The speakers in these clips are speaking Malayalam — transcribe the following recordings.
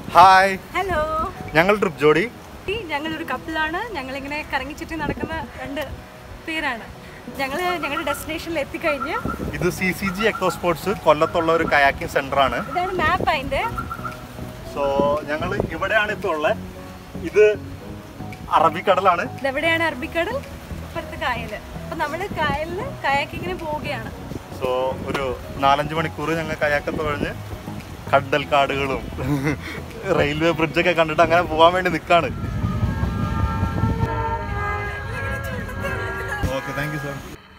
ഹായ് ഹലോ ഞങ്ങൾ ട്രിപ്പ് ജോഡി ഞങ്ങളൊരു കപ്പിളാണ് ഞങ്ങളിങ്ങനെ കറങ്ങിച്ചുറ്റി നടക്കുന്ന രണ്ട് പേരാണ് ഞങ്ങൾ ഞങ്ങളുടെ ഡെസ്റ്റിനേഷനിൽ എത്തിക്കഴിഞ്ഞ് ഇത് C C G eco sports കൊല്ലത്തുള്ള ഒരു കയാക്കിംഗ് സെന്റർ ആണ് ഇതാണ് മാപ്പ് അതിൻ്റെ സോ ഞങ്ങൾ ഇവിടെയാണ് ഇപ്പോൾ ഉള്ളത് ഇത് അറബിക്കടലാണ് ഇതെവിടെയാണ് അറബിക്കടൽ ഇപ്പുറത്ത് കായൽ അപ്പം നമ്മൾ കായലിൽ കയാക്കിങ്ങിന് പോവുകയാണ് സോ ഒരു നാലഞ്ച് മണിക്കൂർ ഞങ്ങൾ കയാക്ക തുഴഞ്ഞ് കണ്ടൽ കാടുകളും റെയിൽവേ ബ്രിഡ്ജൊക്കെ കണ്ടിട്ട് അങ്ങനെ പോകാൻ വേണ്ടി നിൽക്കാണ് okay thank you sir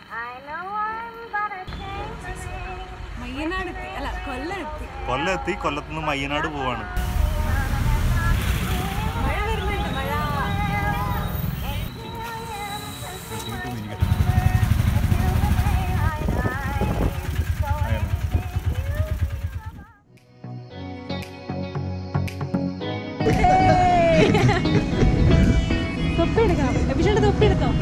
Mayyanad എത്തി അല്ല കൊല്ലം എത്തി കൊല്ലം എത്തി കൊല്ലത്തുനിന്ന് മയ്യനാട് പോവാണ് മഴ വരുന്നുണ്ട് മഴ തൊപ്പി എടുക്കാം എപ്പിച്ചേട്ട തൊപ്പി എടുത്തോ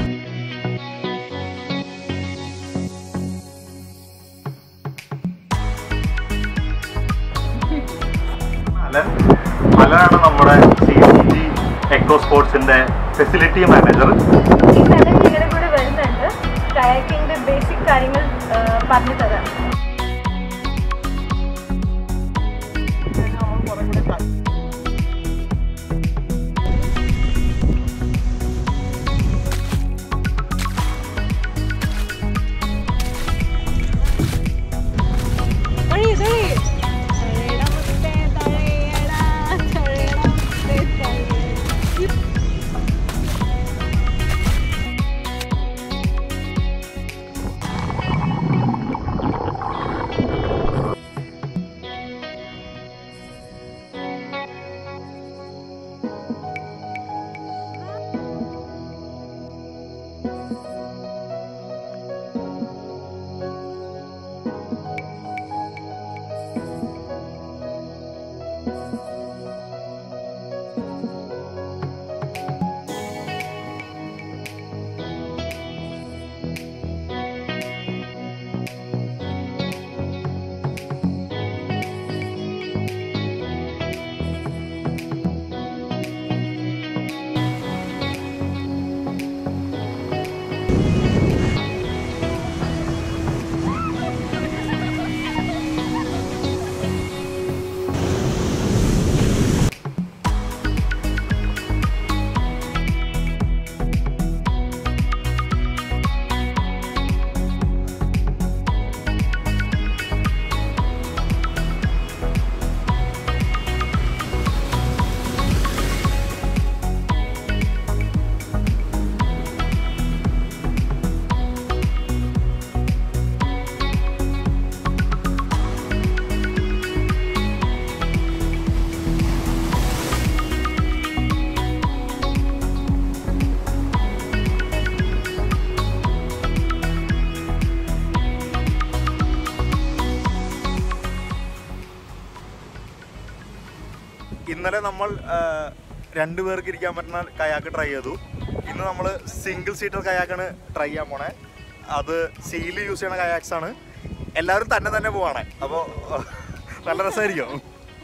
അലൻ അലനാണ് നമ്മുടെ സി സി ജി എക്കോ സ്പോർട്സിന്റെ ഫെസിലിറ്റി മാനേജർ ഈ സ്ഥലം നിങ്ങളുടെ കൂടെ വരുന്നുണ്ട് കയാക്കിങ്ങിന്റെ ബേസിക് കാര്യങ്ങൾ പറഞ്ഞു തരാം തൊഴി, തൊഴി. തൊഴയടാ മുത്തേ, തൊഴയടാ, തൊഴയടാ മുത്തേ, തൊഴയടാ. ഇന്നലെ നമ്മൾ ആ, രണ്ട് പേർക്ക് ഇരിക്കാൻ പറ്റുന്ന കയാക്ക് ട്രൈ ചെയ്തു ഇന്ന് നമ്മൾ സിംഗിൾ സീറ്റർ കയാക്കാണ് ട്രൈ ചെയ്യാൻ പോണേ അത് സീല് യൂസ് ചെയ്യണ കയാക്സ് ആണ് എല്ലാവരും തന്നെ തന്നെ പോവാണേ അപ്പോൾ നല്ല രസമായിരിക്കും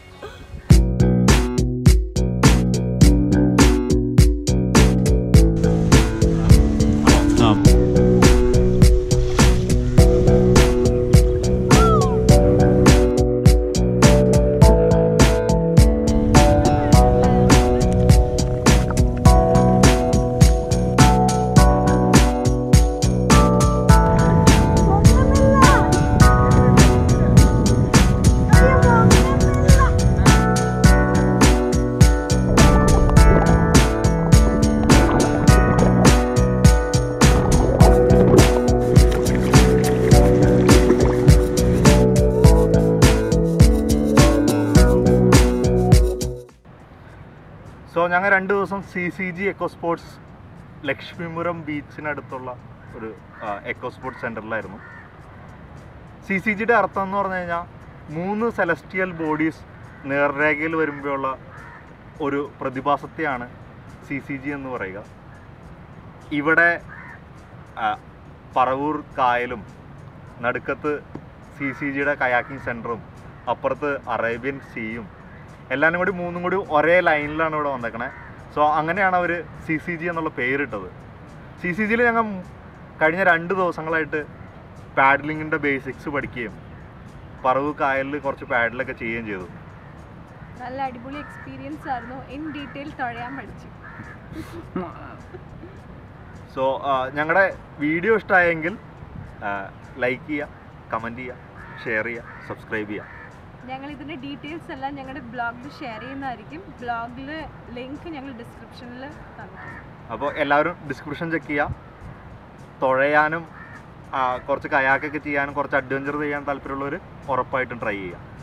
സോ ഞങ്ങൾ രണ്ട് ദിവസം C C G eco sports Lakshmipuram ബീച്ചിനടുത്തുള്ള ഒരു എക്കോ സ്പോർട്സ് സെൻറ്ററിലായിരുന്നു സി സി ജിയുടെ അർത്ഥം എന്ന് പറഞ്ഞു കഴിഞ്ഞാൽ മൂന്ന് സെലസ്റ്റിയൽ ബോഡീസ് നേർരേഖയിൽ വരുമ്പോഴുള്ള ഒരു പ്രതിഭാസത്തെയാണ് സി സി ജി എന്ന് പറയുക ഇവിടെ ആ, പറവൂർ കായലും നടുക്കത്ത് സി സി ജിയുടെ കയാക്കിംഗ് സെൻറ്ററും അപ്പുറത്ത് അറേബ്യൻ സീയും എല്ലാവരും കൂടി മൂന്നും കൂടി ഒരേ ലൈനിലാണ് ഇവിടെ വന്നേക്കണേ സോ അങ്ങനെയാണ് അവർ സി സി ജി എന്നുള്ള പേരിട്ടത് സി സി ജിയിൽ ഞങ്ങൾ കഴിഞ്ഞ രണ്ട് ദിവസങ്ങളായിട്ട് പാഡ്ലിങ്ങിൻ്റെ ബേസിക്സ് പഠിക്കുകയും പറവ് കായലിൽ കുറച്ച് പാഡലൊക്കെ ചെയ്യുകയും ചെയ്തു നല്ല അടിപൊളി എക്സ്പീരിയൻസ് ആയിരുന്നു ഇൻ ഡീറ്റെയിൽ തുഴയാൻ പഠിച്ചു സോ ഞങ്ങളുടെ വീഡിയോ ഇഷ്ടമായെങ്കിൽ ലൈക്ക് ചെയ്യുക കമൻറ്റ് ചെയ്യുക ഷെയർ ചെയ്യുക സബ്സ്ക്രൈബ് ചെയ്യുക ഞങ്ങൾ ഇതിൻ്റെ ഡീറ്റെയിൽസ് എല്ലാം ഞങ്ങളുടെ ബ്ലോഗിൽ ഷെയർ ചെയ്യുന്നതായിരിക്കും ബ്ലോഗിൽ ലിങ്ക് ഞങ്ങൾ ഡിസ്ക്രിപ്ഷനിൽ തന്നിട്ടുണ്ട് അപ്പോൾ എല്ലാവരും ഡിസ്ക്രിപ്ഷൻ ചെക്ക് ചെയ്യുക തുഴയാനും ആ, കുറച്ച് കയാക്കൊക്കെ ചെയ്യാനും കുറച്ച് അഡ്വഞ്ചർ ചെയ്യാൻ താല്പര്യമുള്ളവർ ഉറപ്പായിട്ടും ട്രൈ ചെയ്യുക